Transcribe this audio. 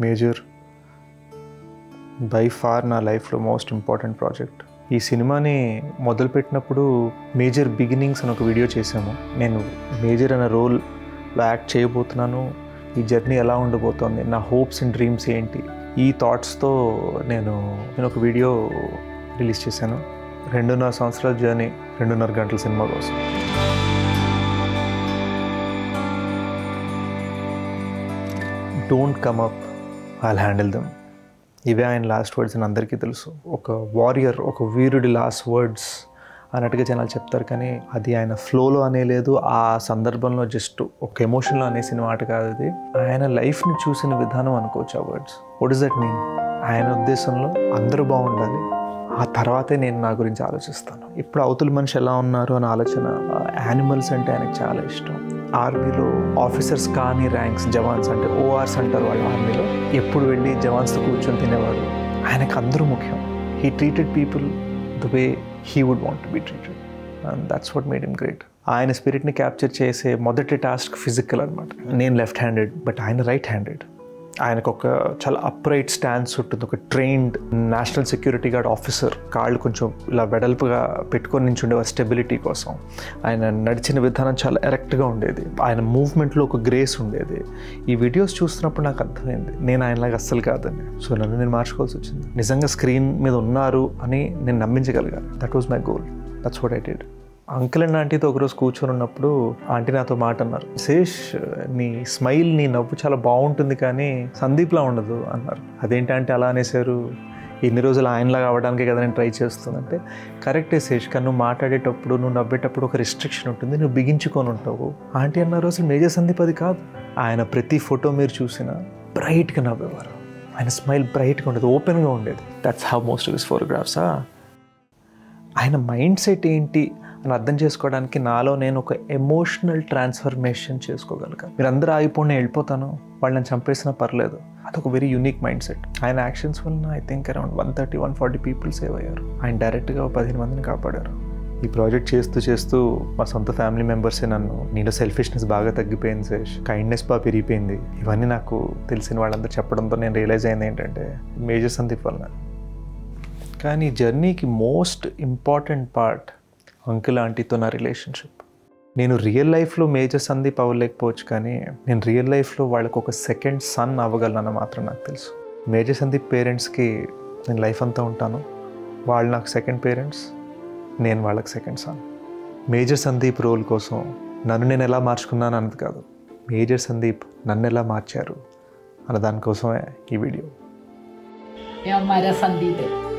major by far నా లైఫ్లో most important project ఈ సినిమాని మొదలుపెట్టినప్పుడు మేజర్ బిగినింగ్స్ అని ఒక వీడియో చేశాము నేను మేజర్ అనే రోల్లో యాక్ట్ చేయబోతున్నాను ఈ జర్నీ ఎలా ఉండబోతోంది నా హోప్స్ అండ్ డ్రీమ్స్ ఏంటి ఈ థాట్స్తో నేను నేను ఒక వీడియో రిలీజ్ చేశాను రెండున్నర సంవత్సరాల జర్నీ రెండున్నర గంటల సినిమా కోసం don't come up I handle them ఇవే ఆయన లాస్ట్ వర్డ్స్ అని అందరికీ తెలుసు ఒక వారియర్ ఒక వీరుడి లాస్ట్ వర్డ్స్ అన్నట్టుగా జనాలు చెప్తారు కానీ అది ఆయన ఫ్లోలో అనేలేదు ఆ సందర్భంలో జస్ట్ ఒక ఎమోషన్లో అనేసిన మాట కాదు అది ఆయన లైఫ్ని చూసిన విధానం అనుకోవచ్చు ఆ words what is that mean ఆయన ఉద్దేశంలో అందరూ బాగుండాలి ఆ తర్వాతే నేను నా గురించి ఆలోచిస్తాను ఇప్పుడు అవతల మనిషి ఎలా ఉన్నారు అనే ఆలోచన యానిమల్స్ అంటే ఆయనకు చాలా ఇష్టం ఆర్మీలో ఆఫీసర్స్ కానీ ర్యాంక్స్ జవాన్స్ అంటే ఓఆర్స్ అంటారు వాళ్ళు ఆర్మీలో ఎప్పుడు వెళ్ళి జవాన్స్తో కూర్చొని తినేవారు ఆయనకు అందరూ ముఖ్యం he treated people the way he would want be treated and that's what made him great ఆయన స్పిరిట్ని క్యాప్చర్ చేసే మొదటి టాస్క్ ఫిజికల్ అనమాట నేను లెఫ్ట్ హ్యాండెడ్ బట్ ఆయన రైట్ హ్యాండెడ్ ఆయనకు ఒక చాలా అప్రైట్ స్టాన్స్ ఉంటుంది ఒక trained national security guard officer కాళ్ళు కొంచెం ఇలా వెడల్పుగా పెట్టుకొని నించుండే స్టెబిలిటీ కోసం ఆయన నడిచిన విధానం చాలా ఎరెక్ట్గా ఉండేది ఆయన మూవ్మెంట్లో ఒక గ్రేస్ ఉండేది ఈ వీడియోస్ చూస్తున్నప్పుడు నాకు అర్థమైంది నేను ఆయనలాగా అస్సలు కాదని సో నన్ను నేను మార్చుకోవాల్సి వచ్చింది నిజంగా స్క్రీన్ మీద ఉన్నారు అని నేను నమ్మించగలిగాను that was my goal that's what I did uncle and ఆంటీతో ఒకరోజు కూర్చొని ఉన్నప్పుడు ఆంటీ నాతో మాట అన్నారు శేష్ నీ స్మైల్ నీ నవ్వు చాలా బాగుంటుంది కానీ సందీప్లా ఉండదు అన్నారు అదేంటి అంటే అలా అనేసారు ఎన్ని రోజులు ఆయనలాగా అవ్వడానికే కదా నేను ట్రై చేస్తుందంటే కరెక్టే శేష్ కానీ నువ్వు మాట్లాడేటప్పుడు నువ్వు నవ్వేటప్పుడు ఒక రిస్ట్రిక్షన్ ఉంటుంది నువ్వు బిగించుకొని ఉంటావు ఆంటీ అన్నారు అసలు మేజర్ సందీప్ అది కాదు ఆయన ప్రతి ఫోటో మీరు చూసినా బ్రైట్గా నవ్వేవారు ఆయన స్మైల్ బ్రైట్గా ఉండేది ఓపెన్గా ఉండేది that's how most of his ఫోటోగ్రాఫ్సా ఆయన మైండ్ సెట్ ఏంటి అని అర్థం చేసుకోవడానికి నాలో నేను ఒక ఎమోషనల్ ట్రాన్స్ఫర్మేషన్ చేసుకోగలిగా మీరు అందరూ ఆగిపోయి వెళ్ళిపోతాను వాళ్ళని చంపేసినా పర్లేదు అదొక వెరీ యూనిక్ మైండ్ సెట్ ఆయన యాక్షన్స్ వలన I think around one thirty one forty people save అయ్యారు ఆయన డైరెక్ట్గా పదిహేను మందిని కాపాడారు ఈ ప్రాజెక్ట్ చేస్తూ చేస్తూ మా సొంత ఫ్యామిలీ మెంబర్సే నన్ను నీలో సెల్ఫిష్నెస్ బాగా తగ్గిపోయింది శేష్ కైండ్నెస్ బాగా పెరిగిపోయింది ఇవన్నీ నాకు తెలిసిన వాళ్ళందరూ చెప్పడంతో నేను రియలైజ్ అయింది ఏంటంటే మేజర్ సందీప్ వలన కానీ జర్నీకి మోస్ట్ ఇంపార్టెంట్ పార్ట్ అంకుల్ ఆంటీతో నా రిలేషన్షిప్ నేను రియల్ లైఫ్లో మేజర్ సందీప్ అవ్వలేకపోవచ్చు కానీ నేను రియల్ లైఫ్లో వాళ్ళకు ఒక సెకండ్ సన్ అవ్వగలనని మాత్రం నాకు తెలుసు మేజర్ సందీప్ పేరెంట్స్కి నేను లైఫ్ అంతా ఉంటాను వాళ్ళు నాకు సెకండ్ పేరెంట్స్ నేను వాళ్ళకి second son major Sandeep role కోసం నన్ను నేను ఎలా మార్చుకున్నాను అన్నది కాదు మేజర్ సందీప్ నన్ను ఎలా మార్చారు అన్న దానికోసమే ఈ వీడియో ये हमारा संदीप है